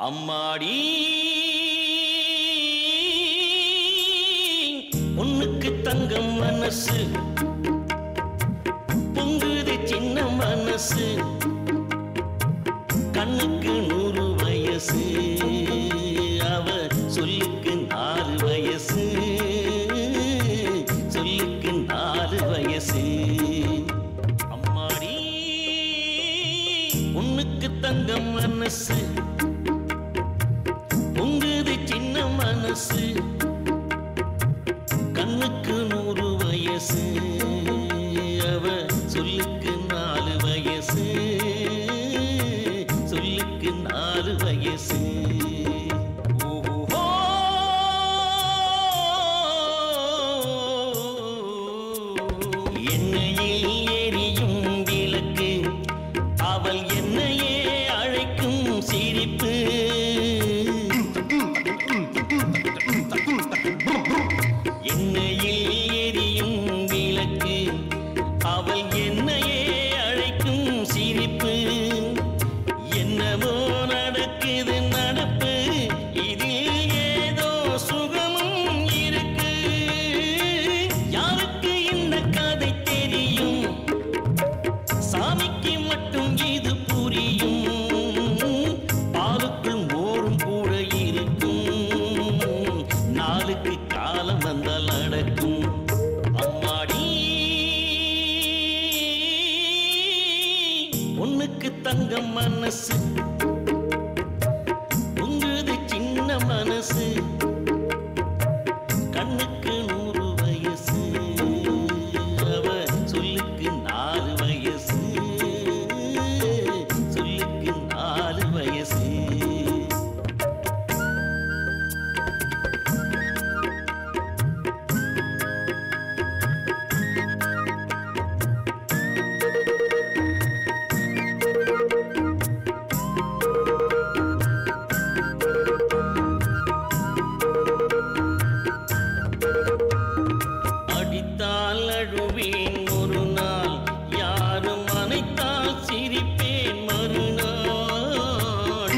அம்மாடி பொண்ணுக்கு தங்கம் மனசு பொங்குது சின்ன மனசு கண்ணுக்கு நூறு வயசு அவ சொல்லுக்கு நாலு வயசு சொல்லுக்கு நாலு வயசு அம்மாடி பொண்ணுக்கு தங்கம் மனசு பொங்குது சின்ன மனசு கண்ணுக்கு நூறு வயசு அவ சொல்லுக்கு நாலு வயசு சொல்லுக்கு நாலு வயசு ஓஹோ எண்ணெயில் எரியும் விளக்கு அவள் என்னையே அழைக்கும் சிரிப்பு எண்ணெயில் எரியும் விளக்கு அவள் என்னையே அழைக்கும் சிரிப்பு என்னமோ நடக்குது நடப்பு இதில் ஏதோ சுகமும் இருக்கு யாருக்கு இந்த கதை தெரியும் சாமிக்கு மட்டும் இது புரியும் பாலுக்குள் மோரும் கூட இருக்கும் நாளுக்கு காலம் வந்தால் நடக்கும் அம்மாடி பொண்ணுக்கு தங்கம் மனசு உங்குது சின்ன மனசு கண்ணுக்கு நூறு வயசு அவ சொல்லுக்கு நாலு வயசு சொல்லுக்கு நாலு வயசு அடித்தால் அழுவேன் ஒரு நாள் யாரும் அனைத்தால் சிரிப்பேன் மறுநாள்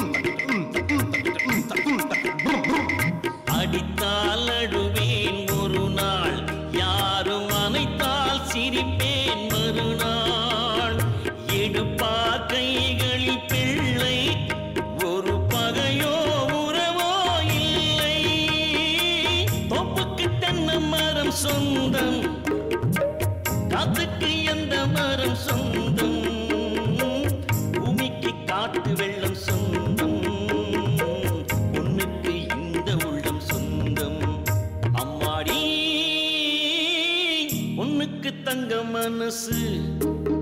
அடித்தால் அழுவேன் ஒரு நாள் யாரும் அனைத்தால் சிரிப்பேன் மறுநாள் எடுப்பா கைகளில் பிள்ளை ஒரு பகையோ உறவோ இல்லை தொப்புக்கு தென்னை மரம் சொந்தம் காத்துக்கு எந்த மரம் சொந்தம் பூமிக்கு காட்டு வெள்ளம் சொந்தம் பொண்ணுக்கு இந்த உள்ளம் சொந்தம் அம்மாடி பொண்ணுக்கு தங்க மனசு